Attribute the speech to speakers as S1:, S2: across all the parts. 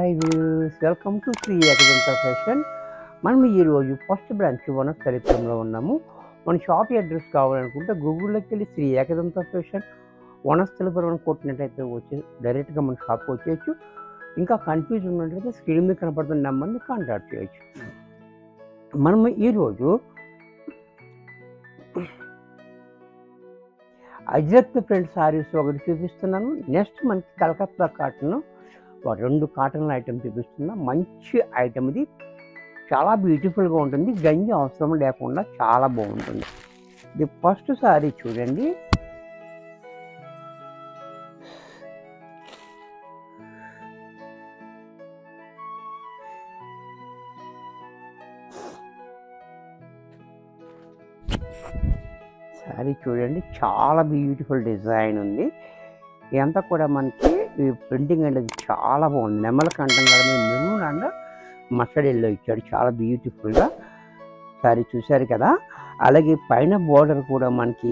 S1: hi views welcome to Shri Ekadanta fashion మనం ఈరోజు first branch వన చరిత్రంలో ఉన్నాము మన షాప్ అడ్రస్ కావాలనుకుంటే గూగుల్లోకి వెళ్ళి శ్రీ ఏకదంత ఫ్యాషన్ వనస్థలపురం కొట్టినట్టయితే వచ్చి డైరెక్ట్గా మన షాప్కి వచ్చేయచ్చు ఇంకా కన్ఫ్యూజ్ ఉన్నట్టయితే స్క్రీన్ మీద కనపడుతున్న నెంబర్ని కాంటాక్ట్ చేయొచ్చు మనం ఈరోజు అజరత్ ప్రింట్ సారీస్ ఒకటి చూపిస్తున్నాను నెక్స్ట్ మనకి కలకత్తా కాటన్ ఒక రెండు కాటన్ ఐటమ్ చూపిస్తున్నా మంచి ఐటమ్ ఇది చాలా బ్యూటిఫుల్గా ఉంటుంది గంజి అవసరం లేకుండా చాలా బాగుంటుంది ఇది ఫస్ట్ సారీ చూడండి సారీ చూడండి చాలా బ్యూటిఫుల్ డిజైన్ ఉంది ఇదంతా కూడా మనకి ఈ ప్రింటింగ్ అనేది చాలా బాగుంది నెమల కంఠం కదా మెరూన్ అండ్ మస్టర్డ్ ఎల్లో ఇచ్చాడు చాలా బ్యూటిఫుల్గా సారీ చూశారు కదా అలాగే పైన బోర్డర్ కూడా మనకి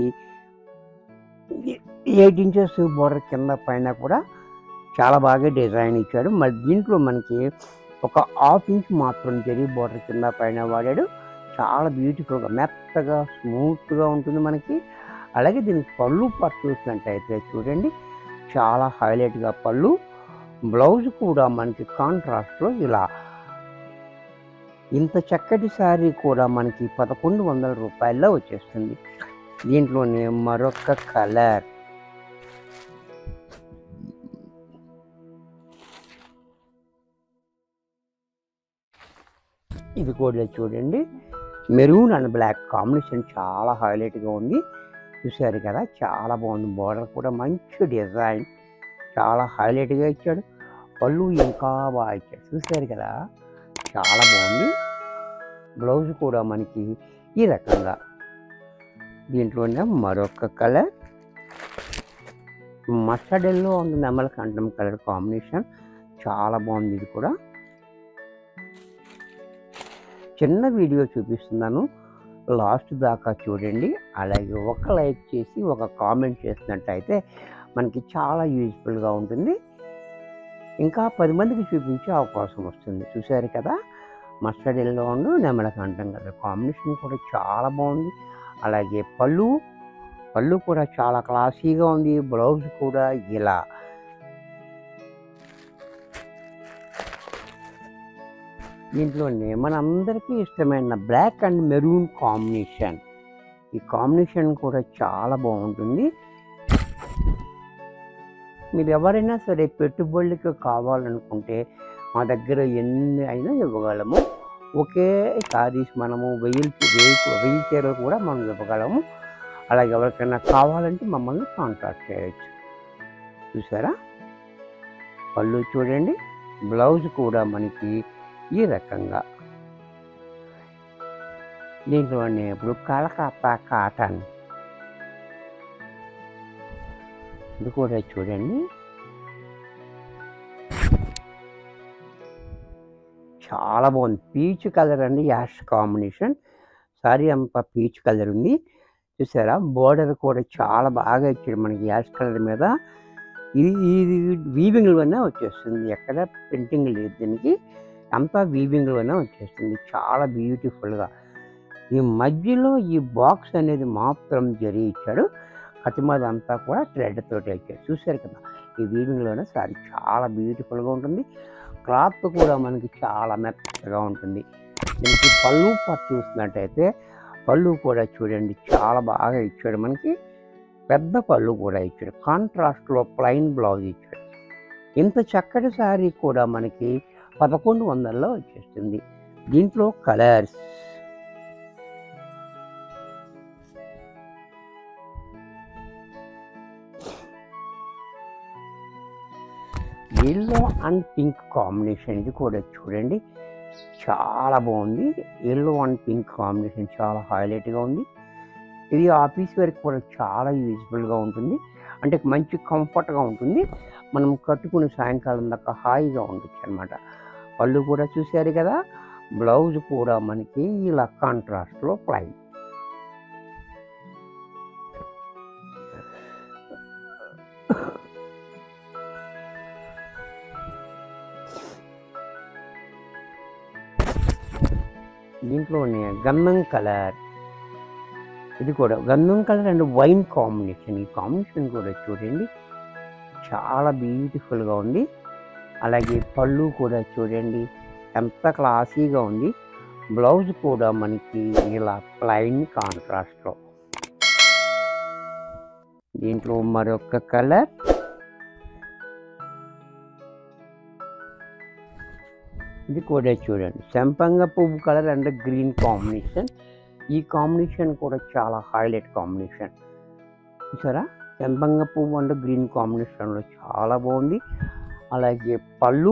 S1: ఎయిట్ ఇంచెస్ బోర్డర్ కింద పైన కూడా చాలా బాగా డిజైన్ ఇచ్చాడు మరి దీంట్లో మనకి ఒక హాఫ్ ఇంచ్ మాత్రం జరిగి బోర్డర్ కింద పైన వాడాడు చాలా బ్యూటిఫుల్గా మెత్తగా స్మూత్గా ఉంటుంది మనకి అలాగే దీనికి పళ్ళు పట్టు చూసినట్టయితే చూడండి చాలా హైలైట్గా పళ్ళు బ్లౌజ్ కూడా మనకి కాంట్రాస్ట్లో ఇలా ఇంత చక్కటి శారీ కూడా మనకి పదకొండు వందల రూపాయల్లో వచ్చేస్తుంది దీంట్లోనే మరొక కలర్ ఇది కూడా చూడండి మెరూన్ అండ్ బ్లాక్ కాంబినేషన్ చాలా హైలైట్గా ఉంది చూశారు కదా చాలా బాగుంది బార్డర్ కూడా మంచి డిజైన్ చాలా హైలైట్గా ఇచ్చాడు పళ్ళు ఇంకా బాగా ఇచ్చాడు చూశారు కదా చాలా బాగుంది బ్లౌజ్ కూడా మనకి ఈ రకంగా దీంట్లోనే మరొక కలర్ మస్టర్డ్ ఎల్లో ఉంది నెమల కంఠం కలర్ కాంబినేషన్ చాలా బాగుంది ఇది కూడా చిన్న వీడియో చూపిస్తున్నాను లాస్ట్ దాకా చూడండి అలాగే ఒక లైక్ చేసి ఒక కామెంట్ చేసినట్టయితే మనకి చాలా యూజ్ఫుల్గా ఉంటుంది ఇంకా పది మందికి చూపించే అవకాశం వస్తుంది చూశారు కదా మస్టర్డ్ ఎల్లో ఉండు నెమల కంఠం కదా కాంబినేషన్ కూడా చాలా బాగుంది అలాగే పళ్ళు పళ్ళు కూడా చాలా క్లాసీగా ఉంది బ్లౌజ్ కూడా ఇలా దీంట్లోనే మనందరికీ ఇష్టమైన బ్లాక్ అండ్ మెరూన్ కాంబినేషన్ ఈ కాంబినేషన్ కూడా చాలా బాగుంటుంది మీరు ఎవరైనా సరే పెట్టుబడులకు కావాలనుకుంటే మా దగ్గర ఎన్ని అయినా ఇవ్వగలము ఒకే సారీస్ మనము వెయ్యి వెయ్యి వెయ్యి చీరలు కూడా మనం ఇవ్వగలము అలాగే ఎవరికైనా కావాలంటే మమ్మల్ని కాంటాక్ట్ చేయొచ్చు చూసారా పళ్ళు చూడండి బ్లౌజ్ కూడా మనకి ఈ రకంగా దీంట్లోనే ఇప్పుడు కలకత్తా కాటన్ ఇది కూడా చూడండి చాలా బాగుంది పీచ్ కలర్ అండి యాష్ కాంబినేషన్ సారీ అంతా పీచ్ కలర్ ఉంది చూసారా బోర్డర్ కూడా చాలా బాగా ఇచ్చాడు మనకి యాష్ కలర్ మీద ఇది ఇది వీవింగ్లోనే వచ్చేస్తుంది ఎక్కడ ప్రింటింగ్ లేదు దీనికి అంతా వీవింగ్లోనే వచ్చేస్తుంది చాలా బ్యూటిఫుల్గా ఈ మధ్యలో ఈ బాక్స్ అనేది మాత్రం జరి ఇచ్చాడు కతిమద అంతా కూడా థ్రెడ్ తోటి ఇచ్చాడు చూశారు కదా ఈ వీవింగ్లోనే సారీ చాలా బ్యూటిఫుల్గా ఉంటుంది క్లాత్ కూడా మనకి చాలా మెత్తగా ఉంటుంది దీనికి పళ్ళు పట్టు చూసినట్టయితే పళ్ళు కూడా చూడండి చాలా బాగా ఇచ్చాడు మనకి పెద్ద పళ్ళు కూడా ఇచ్చాడు కాంట్రాస్ట్లో ప్లెయిన్ బ్లౌజ్ ఇచ్చాడు ఇంత చక్కటి శారీ కూడా మనకి పదకొండు వందల్లో వచ్చేస్తుంది దీంట్లో colours yellow and pink combination ఇది కూడా చూడండి చాలా బాగుంది ఎల్లో అండ్ పింక్ కాంబినేషన్ చాలా హైలైట్గా ఉంది ఇది ఆఫీస్ వరకు కూడా చాలా యూజ్ఫుల్గా ఉంటుంది అంటే మంచి కంఫర్ట్గా ఉంటుంది మనం కట్టుకుని సాయంకాలం దాకా హాయిగా ఉండొచ్చు అనమాట పళ్ళు కూడా చూశారు కదా బ్లౌజ్ కూడా మనకి ఇలా కాంట్రాస్ట్లో ప్లై దీంట్లోనే గంధం కలర్ ఇది కూడా గంధం కలర్ అండ్ వైన్ కాంబినేషన్ ఈ కాంబినేషన్ కూడా చూడండి చాలా బ్యూటిఫుల్గా ఉంది అలాగే పళ్ళు కూడా చూడండి ఎంత క్లాసీగా ఉంది బ్లౌజ్ కూడా మనకి ఇలా ప్లైన్ కాంట్రాస్ట్లో దీంట్లో మరొక కలర్ ఇది కూడా చూడండి సంపంగ పువ్వు కలర్ అండ్ గ్రీన్ కాంబినేషన్ ఈ కాంబినేషన్ కూడా చాలా హైలైట్ కాంబినేషన్ చూసారా సంపంగ పువ్వు అండ్ గ్రీన్ కాంబినేషన్లో చాలా బాగుంది అలాగే పళ్ళు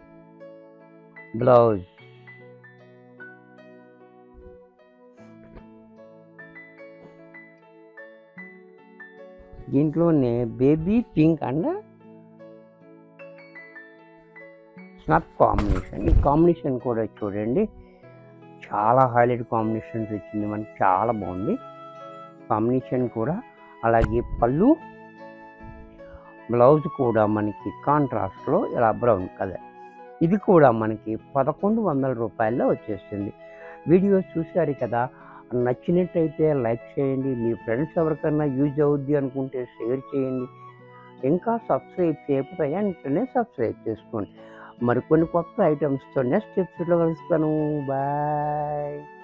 S1: బ్లౌజ్ దీంట్లోనే బేబీ పింక్ అండ్ స్నప్ కాంబినేషన్ ఈ కాంబినేషన్ కూడా చూడండి చాలా హైలైట్ కాంబినేషన్స్ వచ్చింది మనకి చాలా బాగుంది కాంబినేషన్ కూడా అలాగే పళ్ళు బ్లౌజ్ కూడా మనకి కాంట్రాస్ట్లో ఇలా బ్రౌన్ కలర్ ఇది కూడా మనకి పదకొండు వందల రూపాయల్లో వచ్చేస్తుంది వీడియో చూశారు కదా నచ్చినట్టయితే లైక్ చేయండి మీ ఫ్రెండ్స్ ఎవరికైనా యూజ్ అవుద్ది అనుకుంటే షేర్ చేయండి ఇంకా సబ్స్క్రైబ్ చేయకపోతే వెంటనే సబ్స్క్రైబ్ చేసుకోండి మరికొన్ని కొత్త ఐటమ్స్తో నెక్స్ట్ ఎపిసోడ్లో కలుస్తాను బాయ్